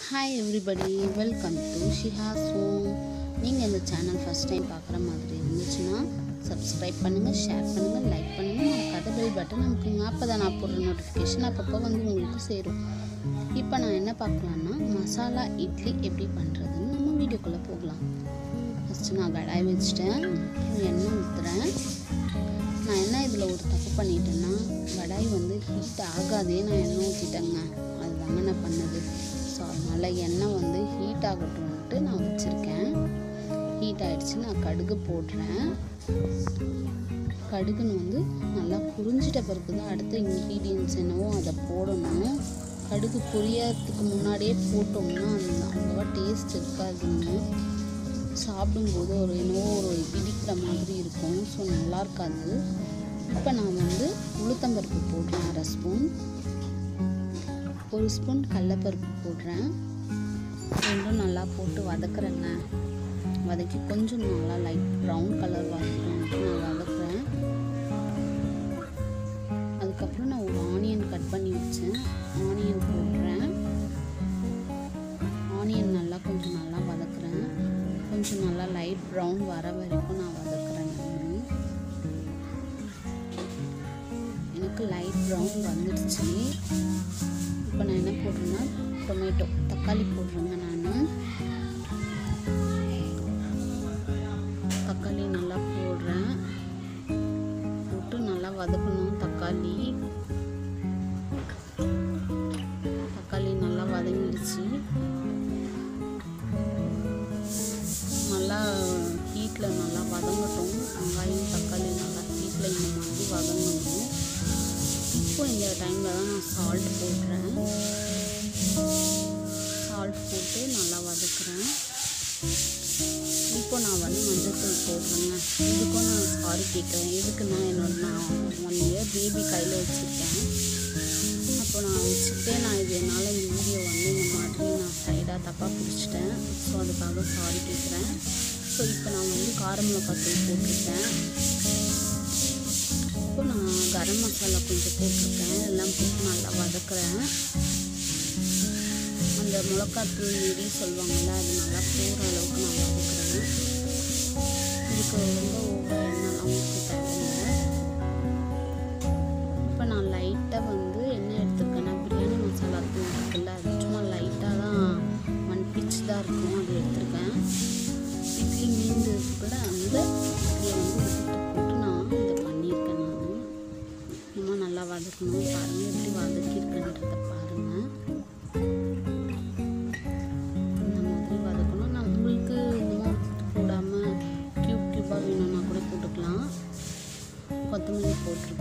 hi everybody welcome to Shiha's home நீங்கள் இந்த channel first time பார்க்குற மாதிரி இருந்துச்சுன்னா சப்ஸ்கிரைப் பண்ணுங்கள் ஷேர் பண்ணுங்கள் லைக் பண்ணுங்கள் மறக்காத பெல் பட்டன் நமக்குங்க அப்போ தான் நான் போடுற நோட்டிஃபிகேஷன் அப்பப்போ வந்து உங்களுக்கு சேரும் இப்போ நான் என்ன பார்க்கலான்னா மசாலா இட்லி எப்படி பண்ணுறதுன்னு நம்ம வீடியோக்குள்ளே போகலாம் ஃபஸ்ட்டு நான் கடாய் வச்சுட்டேன் அப்புறம் எண்ணெய் ஊற்றுறேன் நான் என்ன இதில் ஒரு தப்பு பண்ணிட்டேன்னா கடாய் வந்து ஹீட் ஆகாதே நான் எண்ணெய் ஊற்றிட்டேங்க அதுதாங்க நான் பண்ணது ஸோ அதனால் எண்ணெய் வந்து ஹீட் ஆகட்டும்ன்ட்டு நான் வச்சுருக்கேன் ஹீட் ஆகிடுச்சு நான் கடுகு போடுறேன் கடுகுன்னு வந்து நல்லா புரிஞ்சிட்ட பிறகு தான் அடுத்த இன்க்ரீடியன்ஸ் என்னவோ அதை போடணும் கடுகு பொரியறதுக்கு முன்னாடியே போட்டோம்னா அந்த அவ்வளோவா டேஸ்ட் இருக்காதுங்க சாப்பிடும்போது ஒரு என்னவோ ஒரு இடிக்கிற மாதிரி இருக்கும் ஸோ நல்லா இருக்காது இப்போ நான் வந்து உளுத்தம்பருப்பு போடுறேன் அரை ஸ்பூன் ஒரு ஸ்பூன் கடலப்பருப்பு போடுறேன் ரெண்டும் நல்லா போட்டு வதக்குறேங்க வதக்கி கொஞ்சம் நல்லா லைட் ப்ரௌன் கலர் வதக்கிட்டு நான் வதக்குறேன் அதுக்கப்புறம் நான் ஒரு ஆனியன் கட் பண்ணி வச்சேன் ஆனியன் போடுறேன் ஆனியன் நல்லா கொஞ்சம் நல்லா வதக்குறேன் கொஞ்சம் நல்லா லைட் ப்ரௌன் வர வரைக்கும் நான் வதக்குறேன் நான் எனக்கு லைட் ப்ரௌன் வந்துடுச்சு இப்போ நான் என்ன போடுறேன்னா டொமேட்டோ தக்காளி போடுறேங்க நான் தக்காளி நல்லா போடுறேன் போட்டு நல்லா வதக்கணும் தக்காளி தக்காளி நல்லா வதங்கிடுச்சு நல்லா ஹீட்டில் நல்லா வதங்கட்டும் வெங்காயம் தக்காளி நல்லா ஹீட்டில் இந்த மாதிரி வதங்கணும் இப்போ இந்த டைமில் தான் நான் சால்ட் போடுறேன் சால்ட் போட்டு நல்லா வதக்குறேன் இப்போ நான் வந்து மஞ்சள்தூள் போடுறேங்க இதுக்கும் நான் சாரி கேட்குறேன் எதுக்கு நான் என்னோட நான் ஒன் இயர் பேபி கையில் வச்சுருக்கேன் அப்போ நான் வச்சுக்கிட்டே நான் இது என்னால் இந்த வீடியோ வந்து இந்த மாதிரி நான் சைடாக தப்பாக பிடிச்சிட்டேன் ஸோ அதுக்காக சாரி கேட்குறேன் ஸோ இப்போ நான் வந்து கார மிளகாத்தூள் போட்டிருக்கேன் இப்போ நான் கரம் மசாலா கொஞ்சம் போட்டிருக்கேன் எல்லாம் போட்டு நல்லா வதக்குறேன் அந்த மிளகாத்தூள் நெறி சொல்லுவாங்கள்ல அது நல்லா போகிற அளவுக்கு நான் வதக்குறேன் இதுக்கு ரொம்ப ஓவராக எண்ணெய்லாம் ஊற்றி தேவையில்லை இப்போ நான் லைட்டாக வந்து என்ன எடுத்துருக்கேன்னா பிரியாணி மசாலா தூள் இருக்குல்ல அது சும்மா லைட்டாக தான் ஒன் பிச் தான் இருக்கும் அது எடுத்திருக்கேன் இட்லி மீந்து இருக்குல்ல அந்த இட்லியை வந்து உப்பு போட்டு நான் இதை பண்ணியிருக்கேன் நான் இன்னும் நல்லா வதக்கணும் பாருங்கள் எப்படி வதக்கியிருக்கேன்றத பாருங்கள் இந்த மாதிரி வதக்கணும் நான் உங்களுக்கு இன்னும் போடாமல் க்யூப் க்யூப்பாக வேணும்னா கூட போட்டுக்கலாம் கொத்தமல்லி போட்டிருக்கேன்